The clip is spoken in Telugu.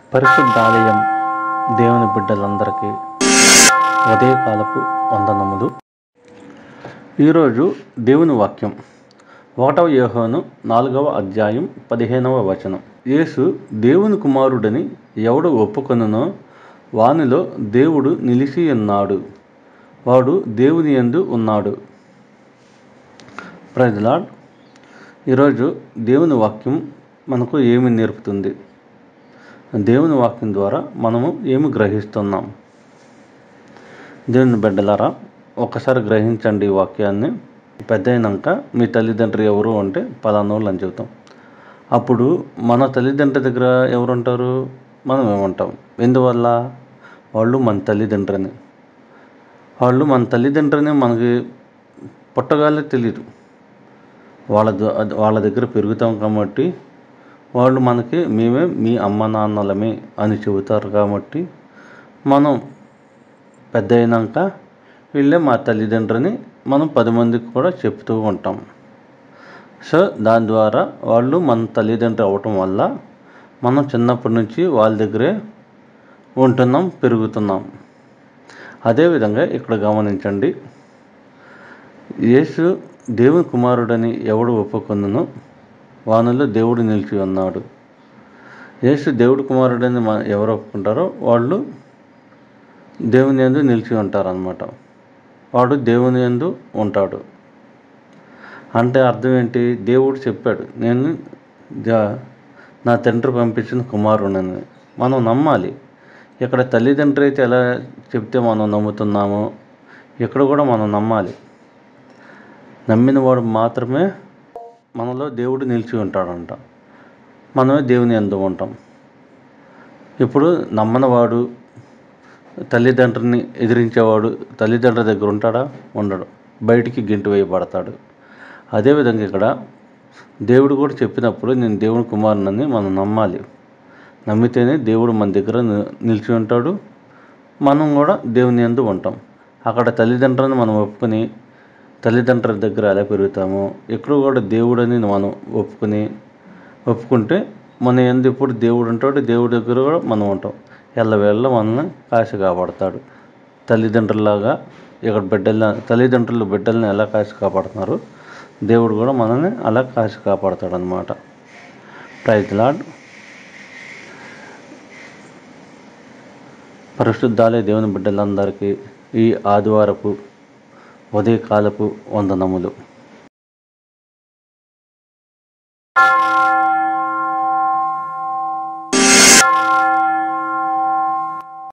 పరిశుద్ధాలయం దేవుని బిడ్డలందరికీ ఉదయకాలపు వందనములు ఈరోజు దేవుని వాక్యం ఒకటవ యోహాను నాలుగవ అధ్యాయం పదిహేనవ వచనం యేసు దేవుని కుమారుడని ఎవడు ఒప్పుకొనునో వానిలో దేవుడు నిలిచి ఉన్నాడు వాడు దేవుని యందు ఉన్నాడు ప్రజలాడ్ ఈరోజు దేవుని వాక్యం మనకు ఏమి నేర్పుతుంది దేవుని వాక్యం ద్వారా మనము ఏమి గ్రహిస్తున్నాం దేవుని బిడ్డలారా ఒక్కసారి గ్రహించండి ఈ వాక్యాన్ని పెద్ద అయినాక మీ తల్లిదండ్రులు ఎవరు అంటే పలానోళ్ళు అని చెబుతాం అప్పుడు మన తల్లిదండ్రుల దగ్గర ఎవరు ఉంటారు మనం ఏమంటాం ఎందువల్ల వాళ్ళు మన తల్లిదండ్రులని వాళ్ళు మన తల్లిదండ్రులని మనకి పుట్టగానే తెలియదు వాళ్ళ ద- అది- వాళ్ళ దగ్గర పెరుగుతాం కాబట్టి వాళ్ళు మనకి మేమే మీ అమ్మ నాన్నలమే అని చెబుతారు కాబట్టి మనం పెద్ద అయినాక వీళ్ళే మా తల్లిదండ్రులని మనం పది మందికి కూడా చెప్తూ ఉంటాం సో దాని ద్వారా వాళ్ళు మన తల్లిదండ్రులు అవ్వటం వల్ల మనం చిన్నప్పటి నుంచి వాళ్ళ దగ్గరే ఉంటున్నాం పెరుగుతున్నాం అదేవిధంగా ఇక్కడ గమనించండి యేసు దేవుని కుమారుడని ఎవడు ఒప్పుకొనునో వానిలో దేవుడు నిలిచి ఉన్నాడు యేసు దేవుడి కుమారుడని మన ఎవరు ఒప్పుకుంటారో వాళ్ళు దేవుని యందు నిలిచి ఉంటారనమాట వాడు దేవుని యందు ఉంటాడు అంటే అర్థం ఏంటి దేవుడు చెప్పాడు నేను జా- నా తండ్రి పంపించిన కుమారుడని మనం నమ్మాలి ఇక్కడ తల్లిదండ్రులు అయితే ఎలా చెప్తే మనం నమ్ముతున్నామో ఇక్కడ కూడా మనం నమ్మాలి నమ్మిన వాడు మాత్రమే మనలో దేవుడు నిలిచి ఉంటాడంట మనమే దేవుని ఎందు ఉంటాం ఇప్పుడు నమ్మనవాడు తల్లిదండ్రుని ఎదిరించేవాడు తల్లిదండ్రుల దగ్గర ఉంటాడా ఉండడు బయటికి గెంటు వేయబడతాడు అదేవిధంగా ఇక్కడ దేవుడు కూడా చెప్పినప్పుడు నేను దేవుని కుమారునని మనం నమ్మాలి నమ్మితేనే దేవుడు మన దగ్గర ని- నిలిచి ఉంటాడు మనం కూడా దేవుని ఎందు ఉంటాం అక్కడ తల్లిదండ్రులను మనం ఒప్పుకొని తల్లిదండ్రుల దగ్గర ఎలా పెరుగుతామో ఇక్కడ కూడా దేవుడని మనం ఒప్పుకొని ఒప్పుకుంటే మన ఎందు ఇప్పుడు దేవుడు ఉంటాడు దేవుడి దగ్గర కూడా మనం ఉంటాం ఎల్లవేళ్ళ మనల్ని కాశ కాపాడతాడు తల్లిదండ్రులాగా ఇక్కడ బిడ్డల తల్లిదండ్రులు బిడ్డల్ని ఎలా కాశ కాపాడుతున్నారు దేవుడు కూడా మనల్ని అలా కాశ కాపాడతాడు అనమాట ప్రైజ్ లాడ్ పరిశుద్ధాలే దేవుని బిడ్డలందరికీ ఈ ఆదివారపు ఉదయకాలపు వందనములు